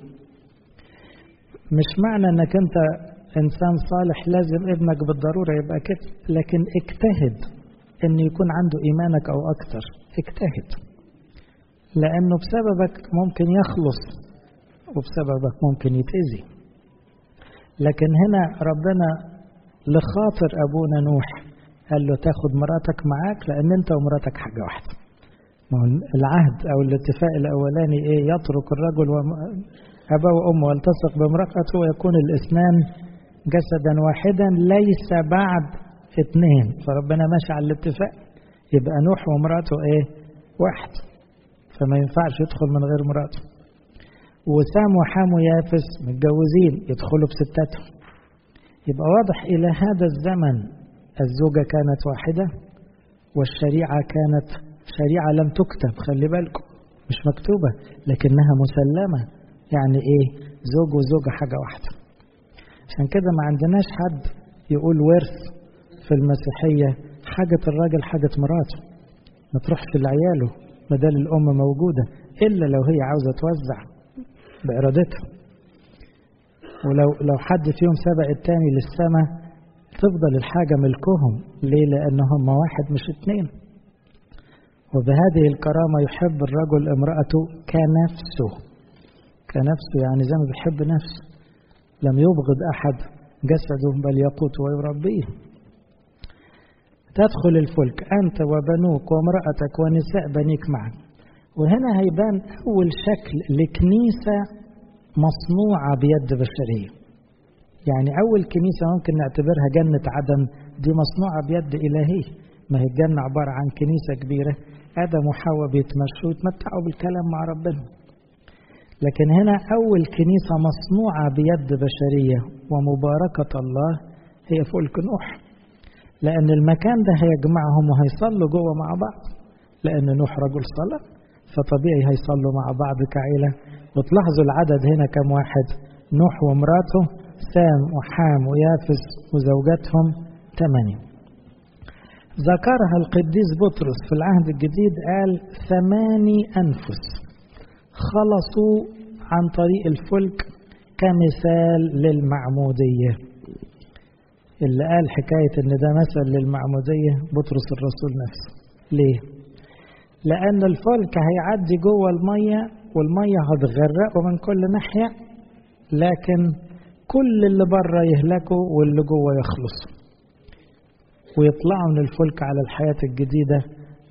مش معنى أنك أنت إنسان صالح لازم ابنك بالضرورة يبقى كده لكن اجتهد أن يكون عنده إيمانك أو أكثر اجتهد لأنه بسببك ممكن يخلص وبسببك ممكن يتأذي لكن هنا ربنا لخاطر أبونا نوح قال له تاخد مراتك معاك لأن أنت ومراتك حاجة واحدة العهد أو الاتفاق الأولاني إيه يترك الرجل أباه وأمه والتصق بامرأته ويكون الاثنان جسدا واحدا ليس بعد اثنين فربنا ماشي على الاتفاق يبقى نوح ومراته إيه واحد فما ينفعش يدخل من غير مراته وسام وحام ويافس متجوزين يدخلوا بستاتهم يبقى واضح إلى هذا الزمن الزوجة كانت واحدة والشريعة كانت شريعة لم تكتب خلي بالكم مش مكتوبة لكنها مسلمة يعني إيه زوج وزوجة حاجة واحدة عشان كده ما عندناش حد يقول ورث في المسيحية حاجة الراجل حاجة مراته ما تروحش لعياله بدل الأم موجودة إلا لو هي عاوزة توزع بإرادتها ولو لو حد فيهم سبق التاني للسماء تفضل الحاجة ملكهم ليه لأن هم واحد مش اتنين وبهذه الكرامة يحب الرجل امرأته كنفسه كنفسه يعني زي ما بيحب نفسه لم يبغض أحد جسده بل يقوت ويربيه تدخل الفلك أنت وبنوك وامرأتك ونساء بنيك معا وهنا هيبان أول شكل لكنيسة مصنوعة بيد بشرية يعني أول كنيسة ممكن نعتبرها جنة عدن دي مصنوعة بيد إلهي ما هي الجنة عبارة عن كنيسة كبيرة آدم وحواء بيتمشوا ويتمتعوا بالكلام مع ربنا لكن هنا أول كنيسة مصنوعة بيد بشرية ومباركة الله هي فلك نوح لأن المكان ده هيجمعهم وهيصلوا جوه مع بعض لأن نوح رجل صلاة فطبيعي هيصلوا مع بعض كعيلة وتلاحظوا العدد هنا كم واحد نوح ومراته سام وحام ويافس وزوجاتهم ثمانية ذكرها القديس بطرس في العهد الجديد قال ثماني أنفس خلصوا عن طريق الفلك كمثال للمعمودية اللي قال حكاية ان ده مثل للمعمودية بطرس الرسول نفسه ليه لأن الفلك هيعدي جوه المية والمية هتغرقه من كل ناحية لكن كل اللي بره يهلكوا واللي جوه يخلصوا ويطلعوا من الفلك على الحياة الجديدة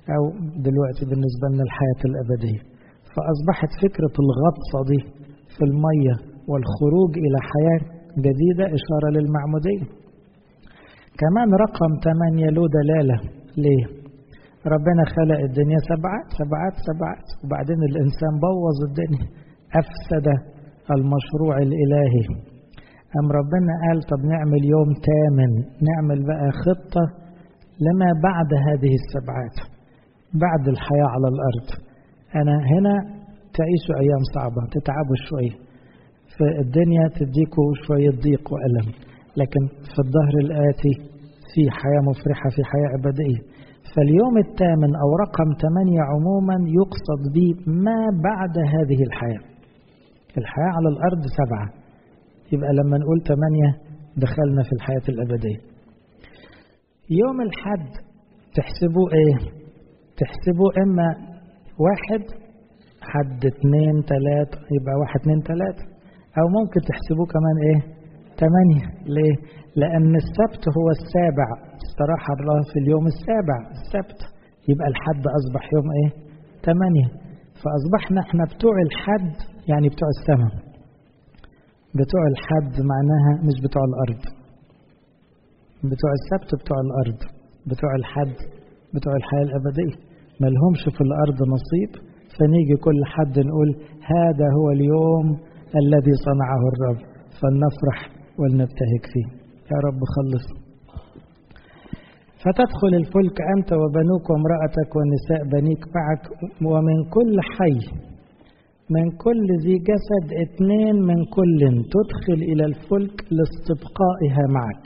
أو دلوقتي بالنسبة لنا الحياة الأبدية فأصبحت فكرة الغطسة دي في المية والخروج إلى حياة جديدة إشارة للمعمودية كمان رقم 8 له دلالة ليه؟ ربنا خلق الدنيا سبعات سبعات سبعات وبعدين الإنسان بوظ الدنيا أفسد المشروع الإلهي أم ربنا قال طب نعمل يوم تامن نعمل بقى خطة لما بعد هذه السبعات بعد الحياة على الأرض أنا هنا تعيشوا أيام صعبة تتعبوا شوية في الدنيا تديكوا شوية ضيق وألم لكن في الظهر الآتي في حياة مفرحة في حياة أبدية فاليوم الثامن أو رقم ثمانية عموما يقصد به ما بعد هذه الحياة الحياة على الأرض سبعة يبقى لما نقول ثمانية دخلنا في الحياة الأبدية يوم الحد تحسبوه ايه تحسبوه اما واحد حد اتنين تلاتة يبقى واحد اتنين تلاتة او ممكن تحسبوه كمان ايه تمانية ليه لان السبت هو السابع استراح الله في اليوم السابع السبت يبقى الحد اصبح يوم ايه تمانية فاصبحنا احنا بتوع الحد يعني بتوع السماء بتوع الحد معناها مش بتوع الارض بتوع السبت بتوع الأرض بتوع الحد بتوع الحياة الأبدية ملهمش في الأرض نصيب فنيجي كل حد نقول هذا هو اليوم الذي صنعه الرب فلنفرح ولنبتهج فيه يا رب خلص فتدخل الفلك أنت وبنوك وامرأتك ونساء بنيك معك ومن كل حي من كل ذي جسد اثنين من كل تدخل إلى الفلك لاستبقائها معك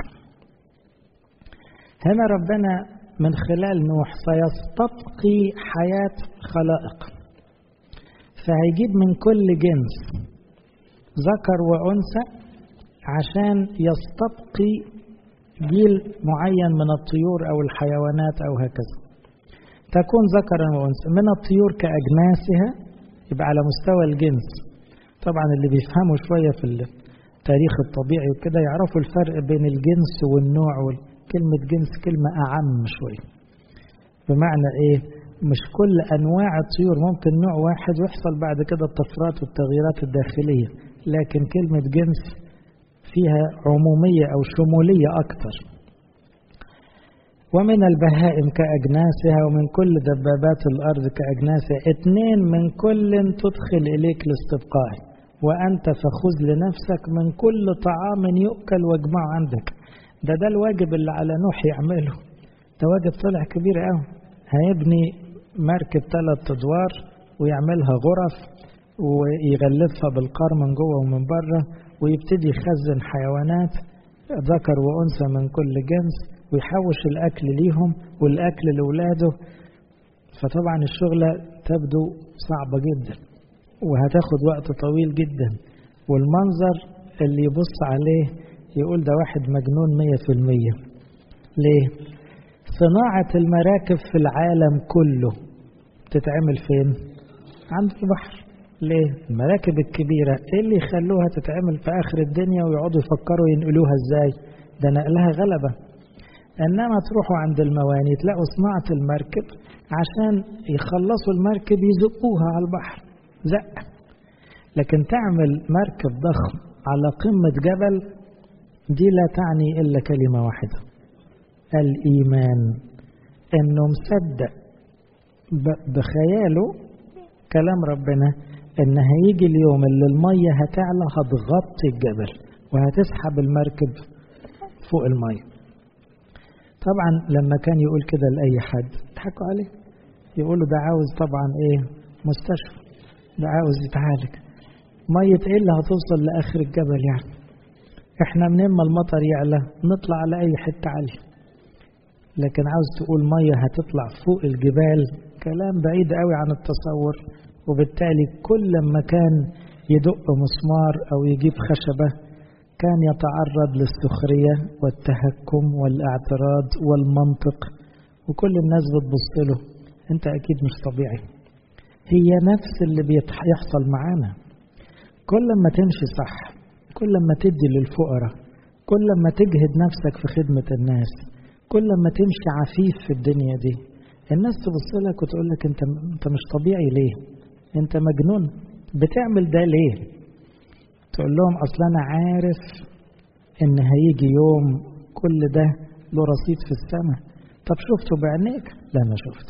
هنا ربنا من خلال نوح سيستبقي حياة خلائق فهيجيب من كل جنس ذكر وأنثى عشان يستبقي جيل معين من الطيور أو الحيوانات أو هكذا تكون ذكرا وأنثى من الطيور كأجناسها يبقى على مستوى الجنس طبعا اللي بيفهموا شوية في التاريخ الطبيعي وكده يعرفوا الفرق بين الجنس والنوع وال... كلمة جنس كلمة أعم شوية بمعنى إيه مش كل أنواع الطيور ممكن نوع واحد ويحصل بعد كده الطفرات والتغييرات الداخلية لكن كلمة جنس فيها عمومية أو شمولية أكتر ومن البهائم كأجناسها ومن كل دبابات الأرض كأجناسها اثنين من كل تدخل إليك لاستبقائه وأنت فخذ لنفسك من كل طعام يؤكل واجمعه عندك ده ده الواجب اللي على نوح يعمله ده واجب طلع كبير قوي هيبني مركب ثلاث ادوار ويعملها غرف ويغلفها بالقار من جوه ومن بره ويبتدي يخزن حيوانات ذكر وانثى من كل جنس ويحوش الاكل ليهم والاكل لاولاده فطبعا الشغله تبدو صعبه جدا وهتاخد وقت طويل جدا والمنظر اللي يبص عليه يقول ده واحد مجنون مية في المية ليه؟ صناعة المراكب في العالم كله تتعمل فين؟ عند البحر ليه؟ المراكب الكبيرة ايه اللي يخلوها تتعمل في آخر الدنيا ويقعدوا يفكروا ينقلوها ازاي؟ ده نقلها غلبة إنما تروحوا عند المواني تلاقوا صناعة المركب عشان يخلصوا المركب يزقوها على البحر زق لكن تعمل مركب ضخم على قمة جبل دي لا تعني إلا كلمة واحدة الإيمان إنه مصدق بخياله كلام ربنا إن هيجي اليوم اللي المية هتعلى هتغطي الجبل وهتسحب المركب فوق المية طبعا لما كان يقول كده لأي حد يضحكوا عليه يقولوا ده عاوز طبعا إيه مستشفى ده عاوز يتعالج مية إيه اللي هتوصل لآخر الجبل يعني احنا منين ما المطر يعلى نطلع على اي حته عاليه لكن عاوز تقول ميه هتطلع فوق الجبال كلام بعيد قوي عن التصور وبالتالي كل ما كان يدق مسمار او يجيب خشبه كان يتعرض للسخريه والتهكم والاعتراض والمنطق وكل الناس بتبص له انت اكيد مش طبيعي هي نفس اللي بيحصل معانا كل ما تمشي صح كل ما تدي للفقراء كل ما تجهد نفسك في خدمة الناس كل ما تمشي عفيف في الدنيا دي الناس تبص لك وتقول لك انت انت مش طبيعي ليه انت مجنون بتعمل ده ليه تقول لهم اصل انا عارف ان هيجي يوم كل ده له رصيد في السماء طب شفته بعينيك لا ما شفت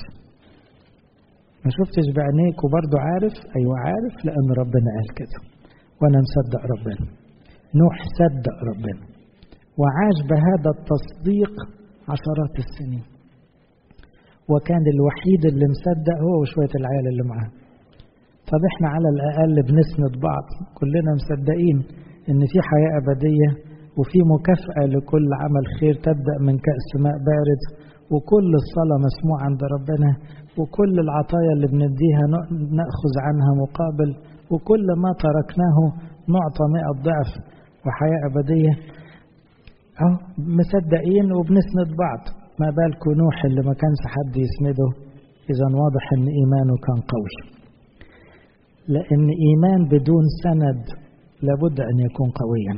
ما شفتش بعينيك وبرضه عارف ايوه عارف لان ربنا قال كده وانا مصدق ربنا نوح صدق ربنا وعاش بهذا التصديق عشرات السنين وكان الوحيد اللي مصدق هو وشوية العيال اللي معاه طب احنا على الأقل بنسند بعض كلنا مصدقين ان في حياة أبدية وفي مكافأة لكل عمل خير تبدأ من كأس ماء بارد وكل الصلاة مسموعة عند ربنا وكل العطايا اللي بنديها نأخذ عنها مقابل وكل ما تركناه نعطى مئة ضعف وحياة أبدية أهو مصدقين وبنسند بعض ما بالكم نوح اللي ما كانش حد يسنده إذا واضح إن إيمانه كان قوي لأن إيمان بدون سند لابد أن يكون قويا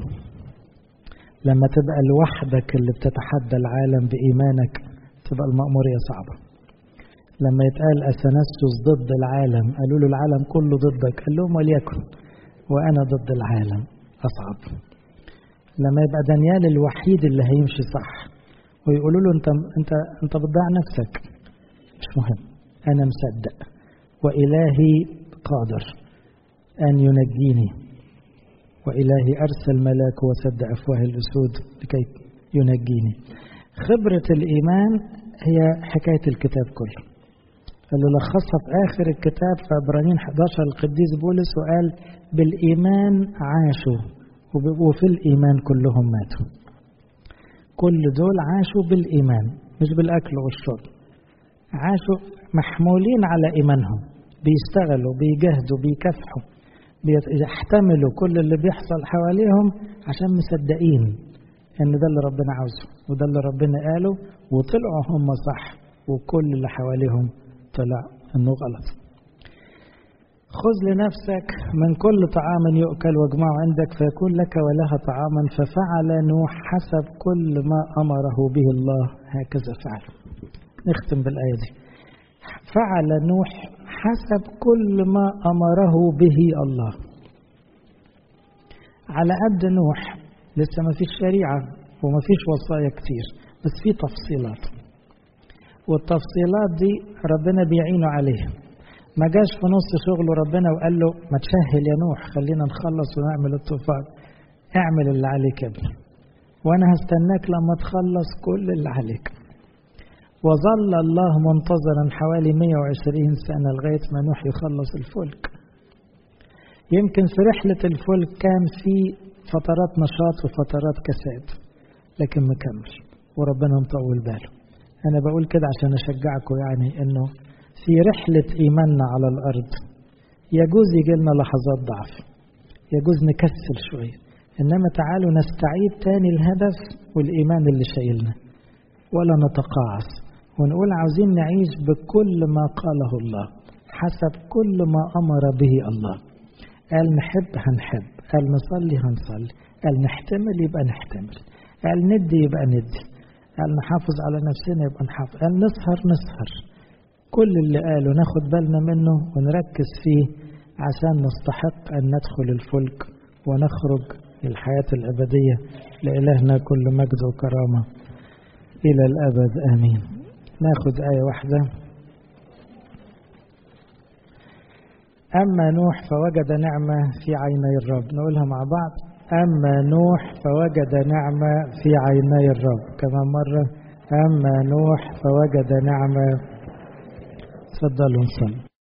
لما تبقى لوحدك اللي بتتحدى العالم بإيمانك تبقى المأمورية صعبة لما يتقال أثنسس ضد العالم قالوا له العالم كله ضدك قال لهم وليكن وأنا ضد العالم أصعب لما يبقى دانيال الوحيد اللي هيمشي صح ويقولوا له انت انت انت بتضيع نفسك مش مهم انا مصدق والهي قادر ان ينجيني والهي ارسل ملاك وسد افواه الاسود لكي ينجيني خبره الايمان هي حكايه الكتاب كله اللي لخصها في اخر الكتاب في عبرانيين 11 القديس بولس وقال بالايمان عاشوا وفي الايمان كلهم ماتوا كل دول عاشوا بالإيمان مش بالأكل والشرب عاشوا محمولين على إيمانهم بيشتغلوا بيجهدوا بيكافحوا بيحتملوا كل اللي بيحصل حواليهم عشان مصدقين إن ده اللي ربنا عاوزه وده اللي ربنا قاله وطلعوا هم صح وكل اللي حواليهم طلع إنه غلط خذ لنفسك من كل طعام يؤكل واجمعه عندك فيكون لك ولها طعاما ففعل نوح حسب كل ما أمره به الله هكذا فعل نختم بالآية دي فعل نوح حسب كل ما أمره به الله على قد نوح لسه ما فيش شريعة وما فيش وصايا كتير بس في تفصيلات والتفصيلات دي ربنا بيعينه عليها ما جاش في نص شغله ربنا وقال له ما تسهل يا نوح خلينا نخلص ونعمل الطوفان اعمل اللي عليك يا ابني وانا هستناك لما تخلص كل اللي عليك وظل الله منتظرا حوالي 120 سنة لغاية ما نوح يخلص الفلك يمكن في رحلة الفلك كان في فترات نشاط وفترات كساد لكن مكمل وربنا مطول باله أنا بقول كده عشان أشجعكم يعني إنه في رحلة إيماننا على الأرض يجوز يجي لنا لحظات ضعف يجوز نكسل شوية إنما تعالوا نستعيد تاني الهدف والإيمان اللي شايلنا ولا نتقاعس ونقول عاوزين نعيش بكل ما قاله الله حسب كل ما أمر به الله قال نحب هنحب قال نصلي هنصلي قال نحتمل يبقى نحتمل قال ندي يبقى ندي قال نحافظ على نفسنا يبقى نحافظ قال نسهر نسهر كل اللي قاله ناخد بالنا منه ونركز فيه عشان نستحق أن ندخل الفلك ونخرج للحياة الأبدية لإلهنا كل مجد وكرامة إلى الأبد آمين ناخد آية واحدة أما نوح فوجد نعمة في عيني الرب نقولها مع بعض أما نوح فوجد نعمة في عيني الرب كمان مرة أما نوح فوجد نعمة تفضلوا نصلي